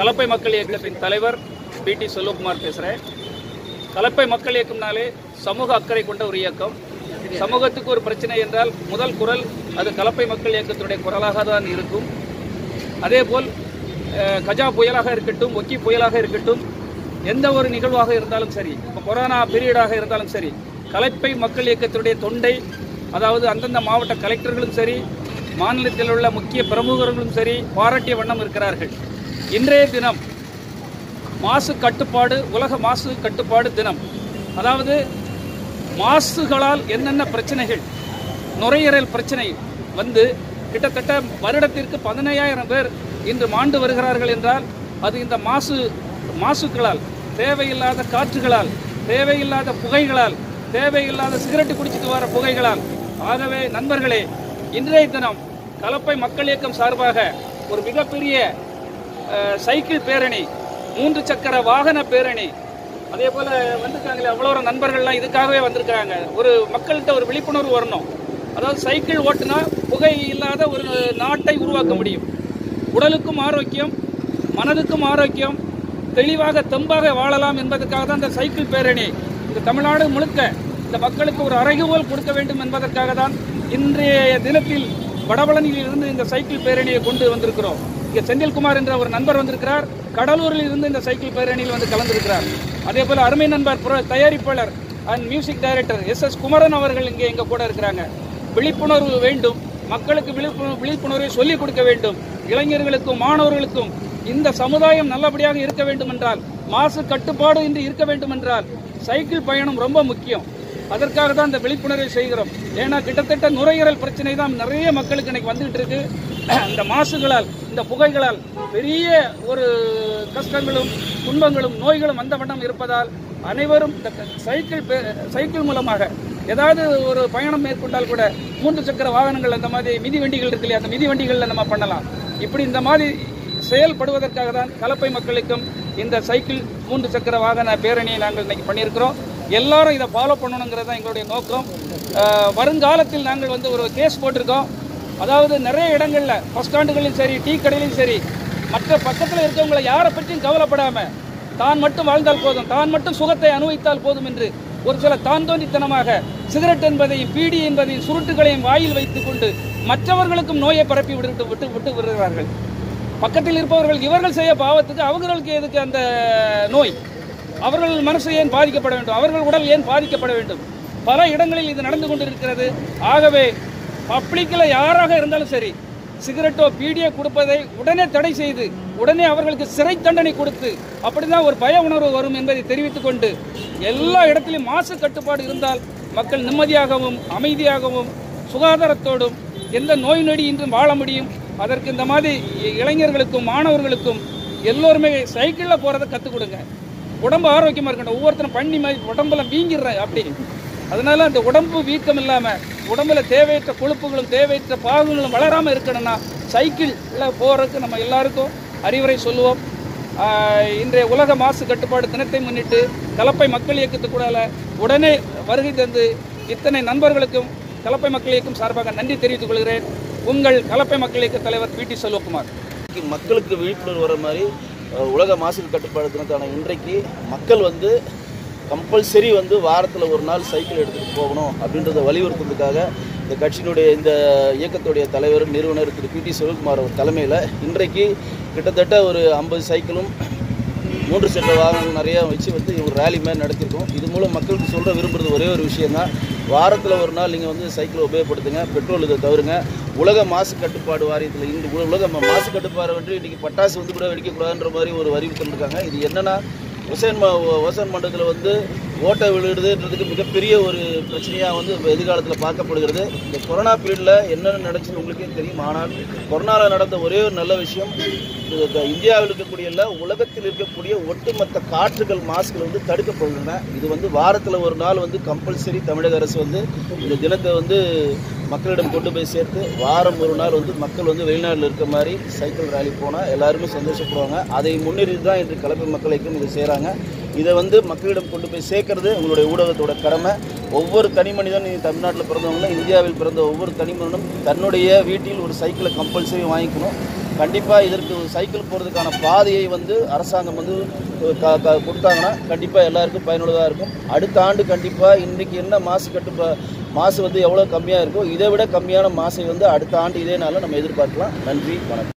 கலப்பை மக்கள் இயக்கத்தின் தலைவர் பி டி செல்வகுமார் பேசுகிறேன் கலப்பை மக்கள் இயக்கம்னாலே சமூக அக்கறை கொண்ட ஒரு இயக்கம் சமூகத்துக்கு ஒரு பிரச்சனை என்றால் முதல் குரல் அது கலப்பை மக்கள் இயக்கத்துடைய குரலாக தான் இருக்கும் அதேபோல் அஹ், கஜா புயலாக இருக்கட்டும் ஒக்கி புயலாக இருக்கட்டும் எந்த ஒரு நிகழ்வாக இருந்தாலும் சரி இப்போ கொரோனா பீரியடாக இருந்தாலும் சரி கலப்பை மக்கள் இயக்கத்துடைய தொண்டை அதாவது அந்தந்த மாவட்ட கலெக்டர்களும் சரி மாநிலத்தில் உள்ள முக்கிய பிரமுகர்களும் சரி பாராட்டிய வண்ணம் இருக்கிறார்கள் இன்றைய தினம் மாசு கட்டுப்பாடு உலக மாசு கட்டுப்பாடு தினம் அதாவது மாசுகளால் என்னென்ன பிரச்சனைகள் நுரையீரல் பிரச்சனை வந்து கிட்டத்தட்ட வருடத்திற்கு பதினையாயிரம் பேர் இன்று மாண்டு வருகிறார்கள் என்றால் அது இந்த மாசு மாசுக்களால் தேவையில்லாத காற்றுகளால் தேவையில்லாத புகைகளால் தேவையில்லாத சிகரெட்டு குடிச்சிட்டு வர புகைகளால் ஆகவே நண்பர்களே இன்றைய தினம் கலப்பை மக்கள் இயக்கம் சார்பாக ஒரு மிகப்பெரிய அஹ், சைக்கிள் பேரணி மூன்று சக்கர வாகன பேரணி அதே போல வந்திருக்காங்களே அவ்வளோ ஒரு நண்பர்கள்லாம் இதுக்காகவே வந்திருக்காங்க ஒரு மக்கள்கிட்ட ஒரு விழிப்புணர்வு வரணும் அதாவது சைக்கிள் ஓட்டுனா புகை இல்லாத ஒரு நாட்டை உருவாக்க முடியும் உடலுக்கும் ஆரோக்கியம் மனதுக்கும் ஆரோக்கியம் தெளிவாக தெம்பாக வாழலாம் என்பதற்காக தான் இந்த சைக்கிள் பேரணி இந்த தமிழ்நாடு முழுக்க இந்த மக்களுக்கு ஒரு அறைகூவல் கொடுக்க வேண்டும் என்பதற்காக தான் இன்றைய தினத்தில் வடபழனியில் இருந்து இந்த சைக்கிள் பேரணியை கொண்டு வந்திருக்கிறோம் இங்கே செந்தில்குமார் என்ற ஒரு நண்பர் வந்திருக்கிறார் கடலூரில் இருந்து இந்த சைக்கிள் பேரணியில் வந்து கலந்திருக்கிறார் அதே போல அருமை நண்பர் புர- தயாரிப்பாளர் and music director S S Kumaran அவர்கள் இங்கே எங்க கூட இருக்கிறாங்க விழிப்புணர்வு வேண்டும் மக்களுக்கு விழிப்புணர்வு விழிப்புணர்வை சொல்லிக் கொடுக்க வேண்டும் இளைஞர்களுக்கும் மாணவர்களுக்கும் இந்த சமுதாயம் நல்லபடியாக இருக்க வேண்டும் என்றால் மாசு கட்டுப்பாடு இன்று இருக்க வேண்டும் என்றால் சைக்கிள் பயணம் ரொம்ப முக்கியம் அதற்காக தான் இந்த விழிப்புணர்வை செய்கிறோம் ஏன்னா கிட்டத்தட்ட நுரையீரல் பிரச்சனை தான் நிறைய மக்களுக்கு இன்னைக்கு வந்துகிட்டு இருக்கு இந்த மாசுகளால் இந்த புகைகளால் பெரிய ஒரு கஷ்டங்களும் துன்பங்களும் நோய்களும் வந்த வண்ணம் இருப்பதால் அனைவரும் இந்த சைக்கிள் பே- சைக்கிள் மூலமாக ஏதாவது ஒரு பயணம் மேற்கொண்டால் கூட மூன்று சக்கர வாகனங்கள் அந்த மாதிரி மிதி வண்டிகள் இருக்கு இல்லையா அந்த மிதி வண்டிகளில் நம்ம பண்ணலாம் இப்படி இந்த மாதிரி செயல்படுவதற்காக தான் கலப்பை மக்களுக்கும் இந்த சைக்கிள் மூன்று சக்கர வாகன பேரணியை நாங்கள் இன்னைக்கு பண்ணியிருக்கிறோம் எல்லாரும் இதை ஃபாலோ பண்ணணுங்கிறது தான் எங்களுடைய நோக்கம் அஹ், வருங்காலத்தில் நாங்கள் வந்து ஒரு கேஸ் போட்டிருக்கோம் அதாவது நிறைய இடங்கள்ல பஸ் ஸ்டாண்டுகளிலும் சரி டீ கடையிலும் சரி மற்ற பக்கத்தில் இருக்கவங்களை யாரை பற்றியும் கவலைப்படாம தான் மட்டும் வாழ்ந்தால் போதும் தான் மட்டும் சுகத்தை அனுபவித்தால் போதும் என்று ஒரு சில தான் தோன்றித்தனமாக சிகரெட் என்பதையும் பீடி என்பதையும் சுருட்டுகளையும் வாயில் வைத்துக் கொண்டு மற்றவர்களுக்கும் நோயை பரப்பி விட்டு விட்டு விட்டு விடுகிறார்கள் பக்கத்தில் இருப்பவர்கள் இவர்கள் செய்ய பாவத்துக்கு அவர்களுக்கு எதுக்கு அந்த நோய் அவர்கள் மனசு ஏன் பாதிக்கப்பட வேண்டும் அவர்கள் உடல் ஏன் பாதிக்கப்பட வேண்டும் பல இடங்களில் இது நடந்து கொண்டிருக்கிறது ஆகவே பப்ளிக்கில் யாராக இருந்தாலும் சரி சிகரெட்டோ பீடியோ கொடுப்பதை உடனே தடை செய்து உடனே அவர்களுக்கு சிறை தண்டனை கொடுத்து அப்படிதான் ஒரு பய உணர்வு வரும் என்பதை தெரிவித்துக் கொண்டு எல்லா இடத்திலும் மாசு கட்டுப்பாடு இருந்தால் மக்கள் நிம்மதியாகவும் அமைதியாகவும் சுகாதாரத்தோடும் எந்த நோய் நொடி இன்றும் வாழ முடியும் அதற்கு இந்த மாதிரி இ- இளைஞர்களுக்கும் மாணவர்களுக்கும் எல்லோருமே சைக்கிளில் போகிறத கற்றுக் கொடுங்க உடம்பு ஆரோக்கியமாக இருக்கணும் ஒவ்வொருத்தரும் பண்ணி மாதிரி உடம்புல வீங்கிடுறேன் அப்படி அதனால அந்த உடம்பு வீக்கம் இல்லாமல் உடம்புல தேவையற்ற கொழுப்புகளும் தேவையற்ற பாகங்களும் வளராமல் இருக்கணும்னா சைக்கிளில் போகிறதுக்கு நம்ம எல்லாருக்கும் அறிவுரை சொல்லுவோம் ஆஹ் இன்றைய உலக மாசு கட்டுப்பாடு தினத்தை முன்னிட்டு கலப்பை மக்கள் இயக்கத்துக்கூடால உடனே வருகை தந்து இத்தனை நண்பர்களுக்கும் கலப்பை மக்கள் இயக்கம் சார்பாக நன்றி தெரிவித்துக் கொள்கிறேன் உங்கள் கலப்பை மக்கள் இயக்க தலைவர் பி டி செல்வகுமார் இன்னைக்கு மக்களுக்கு விழிப்புணர்வு வர மாதிரி அஹ், உலக மாசு கட்டுப்பாடு தினத்தான இன்றைக்கு மக்கள் வந்து கம்பல்சரி வந்து வாரத்தில் ஒரு நாள் சைக்கிள் எடுத்துகிட்டு போகணும் அப்படின்றத வலியுறுத்துறதுக்காக இந்த கட்சியினுடைய இந்த இயக்கத்துடைய தலைவர் நிறுவனர் திரு பி டி சிவகுமார் அவர் தலைமையில் இன்றைக்கு கிட்டத்தட்ட ஒரு ஐம்பது சைக்கிளும் மூன்று சக்கர வாகனம் நிறைய வச்சு வந்து ஒரு ரேலி மாதிரி நடத்தியிருக்கோம் இது மூலம் மக்களுக்கு சொல்ல விரும்புறது ஒரே ஒரு விஷயம்தான் வாரத்தில் ஒரு நாள் நீங்கள் வந்து சைக்கிளை உபயோகப்படுத்துங்க பெட்ரோல் இதை தவிருங்க உலக மாசு கட்டுப்பாடு வாரியத்தில் இந்த உல- உலக ம- மாசு கட்டுப்பாடு வந்து இன்றைக்கி பட்டாசு வந்து கூட வெடிக்கக்கூடாதுன்ற மாதிரி ஒரு அறிவித்தல் இருக்காங்க இது என்னன்னா ஒசேன் ம ஓசன் மண்டலத்தில் வந்து ஓட்டை விழுடுதுன்றதுக்கு மிகப்பெரிய ஒரு பிரச்சனையாக வந்து எதிர்காலத்தில் பார்க்கப்படுகிறது இந்த கொரோனா பீரியடில் என்னென்ன நடந்துச்சுன்னு உங்களுக்கே தெரியும் ஆனால் கொரோனாவில் நடந்த ஒரே ஒரு நல்ல விஷயம் இது இந்த இந்தியாவில் இருக்கக்கூடிய இல்லை உலகத்தில் இருக்கக்கூடிய ஒட்டுமொத்த காற்றுகள் மாசுகள் வந்து தடுக்கப்படுகின்றன இது வந்து வாரத்தில் ஒரு நாள் வந்து கம்பல்சரி தமிழக அரசு வந்து இந்த தினத்தை வந்து மக்களிடம் கொண்டு போய் சேர்த்து வாரம் ஒரு நாள் வந்து மக்கள் வந்து வெளிநாட்டில் இருக்க மாதிரி சைக்கிள் ரேலி போனால் எல்லாருமே சந்தோஷப்படுவாங்க அதை முன்னிறுத்தி தான் இன்று கலப்பு மக்களுக்கும் இதை செய்கிறாங்க இதை வந்து மக்களிடம் கொண்டு போய் சேர்க்கறது உங்களுடைய ஊடகத்தோட கடமை ஒவ்வொரு தனி மனிதன் நீ தமிழ்நாட்டில் பிறந்தவங்களும் இந்தியாவில் பிறந்த ஒவ்வொரு தனி மனிதனும் தன்னுடைய வீட்டில் ஒரு சைக்கிளை கம்பல்சரி வாங்கிக்கணும் கண்டிப்பாக இதற்கு சைக்கிள் போகிறதுக்கான பாதையை வந்து அரசாங்கம் வந்து க- க- கொடுத்தாங்கன்னா கண்டிப்பாக எல்லாருக்கும் பயனுள்ளதாக இருக்கும் அடுத்த ஆண்டு கண்டிப்பாக இன்றைக்கி என்ன மாசு கட்டுப்பா மாசு வந்து எவ்வளோ கம்மியாக இருக்கோ இதை விட கம்மியான மாசை வந்து அடுத்த ஆண்டு இதே நாளில் நம்ம எதிர்பார்க்கலாம் நன்றி வணக்கம்